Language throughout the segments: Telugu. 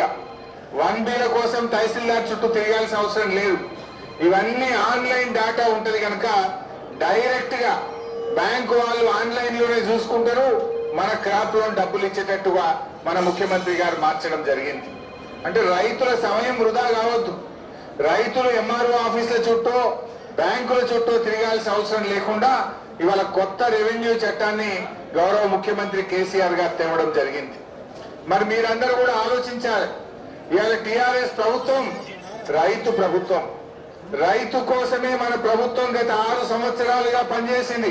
వన్ బిల కోసం తహసీల్దార్ చుట్టూ తిరగాల్సిన అవసరం లేదు ఇవన్నీ ఆన్లైన్ డేటా ఉంటది కనుక డైరెక్ట్ గా బ్యాంకు వాళ్ళు ఆన్లైన్ లోనే చూసుకుంటారు మన క్రాప్ లోన్ డబ్బులు ఇచ్చేటట్టుగా మన ముఖ్యమంత్రి గారు మార్చడం జరిగింది అంటే రైతుల సమయం వృధా కావద్దు రైతులు ఎంఆర్ఓ ఆఫీసుల చుట్టూ బ్యాంకుల చుట్టూ తిరగాల్సిన అవసరం లేకుండా ఇవాళ కొత్త రెవెన్యూ చట్టాన్ని గౌరవ ముఖ్యమంత్రి కేసీఆర్ గారు తేవడం జరిగింది మరి మీరందరూ కూడా ఆలోచించాలి ఇవాళ టిఆర్ఎస్ ప్రభుత్వం రైతు ప్రభుత్వం రైతు కోసమే మన ప్రభుత్వం గత ఆరు సంవత్సరాలుగా పనిచేసింది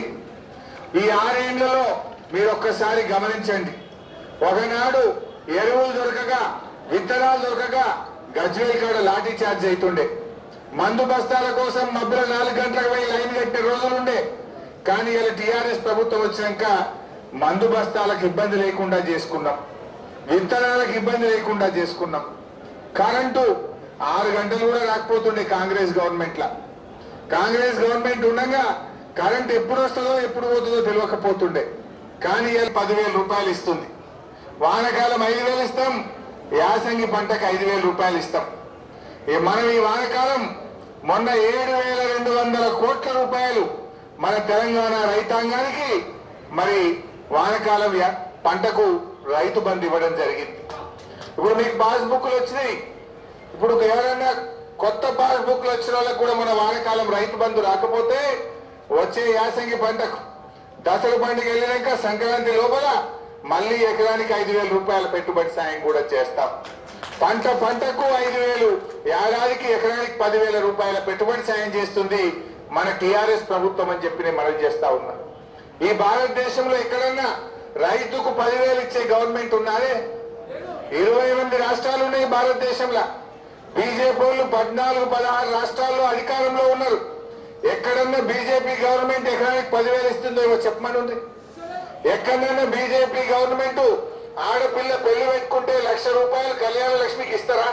ఈ ఆరేళ్లలో మీరు ఒక్కసారి గమనించండి ఒకనాడు ఎరువులు దొరకగా విత్తనాలు దొరకగా గజ్వేల్ కాడ లాఠీ చార్జ్ అవుతుండే మందు బస్తాల కోసం మబ్బుల నాలుగు గంటలకు పోయి లైన్ కట్టే రోజులుండే కానీ ఇలా టీఆర్ఎస్ ప్రభుత్వం వచ్చినాక మందు బస్తాలకు ఇబ్బంది లేకుండా చేసుకున్నాం విత్తనాలకు ఇబ్బంది లేకుండా చేసుకున్నాం కరెంటు ఆరు గంటలు కూడా రాకపోతుండే కాంగ్రెస్ గవర్నమెంట్ లా కాంగ్రెస్ గవర్నమెంట్ ఉండగా కరెంట్ ఎప్పుడు వస్తుందో ఎప్పుడు పోతుందో తెలియకపోతుండే కానీ ఇవాళ పదివేల రూపాయలు ఇస్తుంది వానకాలం ఐదు వేలు ఇస్తాం యాసంగి పంటకు ఐదు వేల రూపాయలు ఇస్తాం ఈ మనం ఈ వానకాలం మొన్న ఏడు వేల రెండు వందల కోట్ల రూపాయలు మన తెలంగాణ రైతాంగానికి మరి వానకాలం యా- పంటకు రైతు బంధు ఇవ్వడం జరిగింది ఇప్పుడు మీకు పాస్బుక్లు వచ్చినాయి ఇప్పుడు ఎవరైనా కొత్త పాస్బుక్లు వచ్చిన వాళ్ళకి కూడా మన వానకాలం రైతు బంధు రాకపోతే వచ్చే యాసంగి పంటకు దసరా పండుగ వెళ్ళినాక సంక్రాంతి లోపల మళ్ళీ ఎకరానికి ఐదు వేల రూపాయల పెట్టుబడి సాయం కూడా చేస్తాం పంట పంటకు ఐదు వేలు ఏడాదికి ఎకరానికి పదివేల రూపాయల పెట్టుబడి సాయం చేస్తుంది మన టిఆర్ఎస్ ప్రభుత్వం అని చెప్పి నేను మనవి చేస్తా ఉన్నా ఈ భారతదేశంలో ఎక్కడన్నా రైతుకు పదివేలు ఇచ్చే గవర్నమెంట్ ఉన్నారే ఇరవై ఎనిమిది రాష్ట్రాలు ఉన్నాయి భారతదేశంలో బీజేపీ వాళ్ళు పద్నాలుగు పదహారు రాష్ట్రాల్లో అధికారంలో ఉన్నారు ఎక్కడన్నా బీజేపీ గవర్నమెంట్ ఎకరానికి పదివేలు ఇస్తుందో ఏమో చెప్పమని ఉంది ఎక్కడన్నా బీజేపీ గవర్నమెంట్ ఆడపిల్ల పెళ్లి పెట్టుకుంటే లక్ష రూపాయలు కళ్యాణ లక్ష్మికి ఇస్తారా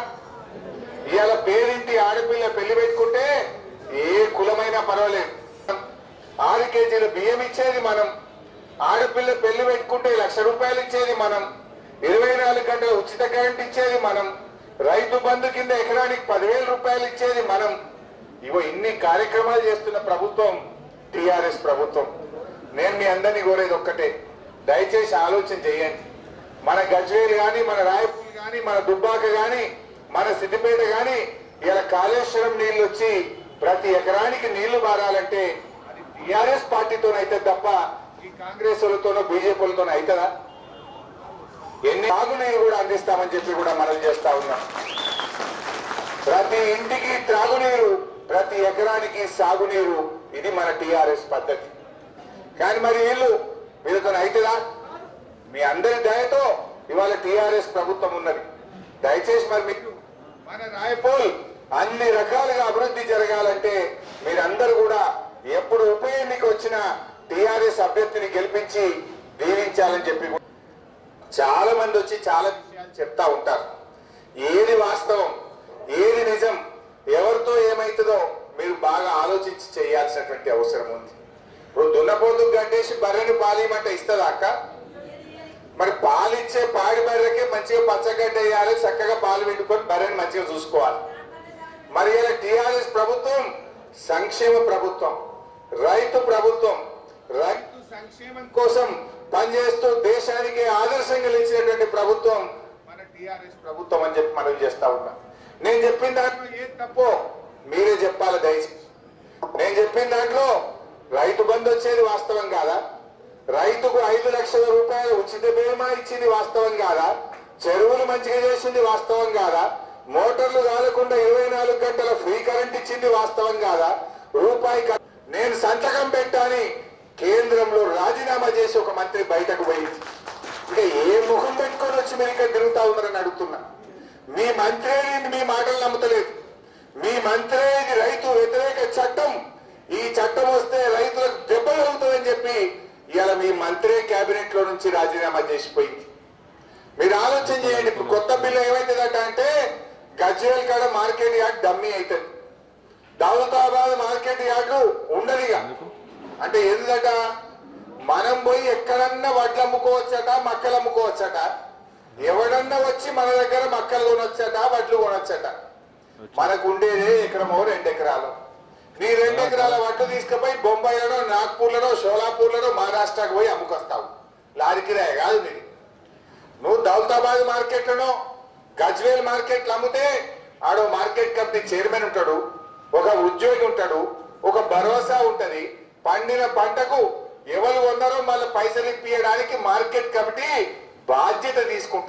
ఇవాళ పేరింటి ఆడపిల్ల పెళ్లి పెట్టుకుంటే ఏ కులమైనా పర్వాలేదు ఆరు కేజీల బియ్యం ఇచ్చేది మనం ఆడపిల్ల పెళ్లి పెట్టుకుంటే లక్ష రూపాయలు ఇచ్చేది మనం ఇరవై నాలుగు గంటల ఉచిత కరెంట్ ఇచ్చేది మనం రైతు బంధు కింద ఎకరానికి పదివేల రూపాయలు ఇచ్చేది మనం ఇవో ఇన్ని కార్యక్రమాలు చేస్తున్న ప్రభుత్వం టిఆర్ఎస్ ప్రభుత్వం నేను మీ అందరినీ కోరేది ఒక్కటే దయచేసి ఆలోచన చేయండి మన గజ్వేల్ గాని మన రాయపూర్ గాని మన దుబ్బాక గాని మన సిద్దిపేట గాని ఇలా కాళేశ్వరం నీళ్లు వచ్చి ప్రతి ఎకరానికి నీళ్లు మారాలంటే అది టిఆర్ఎస్ పార్టీతోనైతే తప్ప ఈ కాంగ్రెస్ వాళ్ళతోనో బీజేపీ వాళ్ళతోనో అవుతుందా ఎన్ని తాగునీరు కూడా అందిస్తామని చెప్పి కూడా మనం చేస్తా ఉన్నాం ప్రతి ఇంటికి త్రాగునీరు ప్రతి ఎకరానికి సాగునీరు ఇది మన టిఆర్ఎస్ పద్ధతి కానీ మరి వీళ్ళు వీళ్ళతో అవుతుందా మీ అందరి దయతో ఇవాళ టిఆర్ఎస్ ప్రభుత్వం ఉన్నది దయచేసి మరి మీకు మన రాయపూల్ అన్ని రకాలుగా అభివృద్ధి జరగాలంటే మీరందరూ కూడా ఎప్పుడు ఉప ఎన్నిక వచ్చినా టిఆర్ఎస్ అభ్యర్థిని గెలిపించి దీవించాలని చెప్పి కూడా చాలా మంది వచ్చి చాలా విషయాలు చెప్తా ఉంటారు ఏది వాస్తవం ఏది నిజం ఎవరితో ఏమైతుందో మీరు బాగా ఆలోచించి చేయాల్సినటువంటి అవసరం ఉంది ఇప్పుడు దున్నపోతు గడ్డేసి బర్రెని పాలియమంటే ఇస్తుందా అక్క మరి పాలిచ్చే పాడి బర్రెకే మంచిగా పచ్చగడ్డ వేయాలి చక్కగా పాలు పెట్టుకొని బర్రెని మంచిగా చూసుకోవాలి మరి ఇలా టిఆర్ఎస్ ప్రభుత్వం సంక్షేమ ప్రభుత్వం రైతు ప్రభుత్వం రైతు సంక్షేమం కోసం పనిచేస్తూ దేశానికి ఆదర్శంగా నిలిచినటువంటి ప్రభుత్వం మన టిఆర్ఎస్ ప్రభుత్వం అని చెప్పి మనం చేస్తా ఉన్నాం నేను చెప్పిన దాంట్లో ఏం తప్పో మీరే చెప్పాలి దయచేసి నేను చెప్పిన దాంట్లో రైతు బంధు వచ్చేది వాస్తవం కాదా రైతుకు ఐదు లక్షల రూపాయలు ఉచిత బీమా ఇచ్చింది వాస్తవం కాదా చెరువులు మంచిగా చేసింది వాస్తవం కాదా మోటార్లు కాలకుండా ఇరవై నాలుగు గంటల ఫ్రీ కరెంట్ ఇచ్చింది వాస్తవం కాదా రూపాయి క- నేను సంతకం పెట్టాని కేంద్రంలో రాజీనామా చేసి ఒక మంత్రి బయటకు పోయింది ఇంకా ఏ ముఖం పెట్టుకొని వచ్చి మీరు ఇక్కడ తిరుగుతా ఉన్నారని అడుగుతున్నా మీ మంత్రి మీ మాటలు నమ్ముతలేదు మీ మంత్రి ఇది రైతు వ్యతిరేక చట్టం ఈ చట్టం వస్తే రైతులకు దెబ్బ కలుగుతుందని చెప్పి ఇవాళ మీ మంత్రి కేబినెట్ లో నుంచి రాజీనామా చేసిపోయింది మీరు ఆలోచన చేయండి ఇప్పుడు కొత్త బిల్లు ఏమైతుందట అంటే గజ్వేల్ కాడ మార్కెట్ యార్డ్ డమ్మీ అవుతుంది దౌలతాబాద్ మార్కెట్ యార్డు ఉండదుగా అంటే ఎందుదట మనం పోయి ఎక్కడన్నా వడ్లు అమ్ముకోవచ్చట మక్కలు అమ్ముకోవచ్చట ఎవడన్నా వచ్చి మన దగ్గర మక్కలు కొనొచ్చట వడ్లు కొనొచ్చట మనకు ఉండేదే ఎకరమో రెండు ఎకరాలు నీ రెండు ఎకరాల వడ్లు తీసుకుపోయి బొంబాయిలోనో నాగ్పూర్లోనో షోలాపూర్లోనో మహారాష్ట్రకు పోయి అమ్ముకొస్తావు లారీ కిరాయి కాదు నీది నువ్వు దౌలతాబాద్ మార్కెట్లను గజ్వేల్ మార్కెట్లు అమ్మితే ఆడో మార్కెట్ కంపెనీ చైర్మన్ ఉంటాడు ఒక ఉద్యోగి ఉంటాడు ఒక భరోసా ఉంటది పండిన పంటకు ఎవరు ఉన్నారో మళ్ళీ పైసలు ఇప్పించడానికి మార్కెట్ కమిటీ బాధ్యత తీసుకుంటారు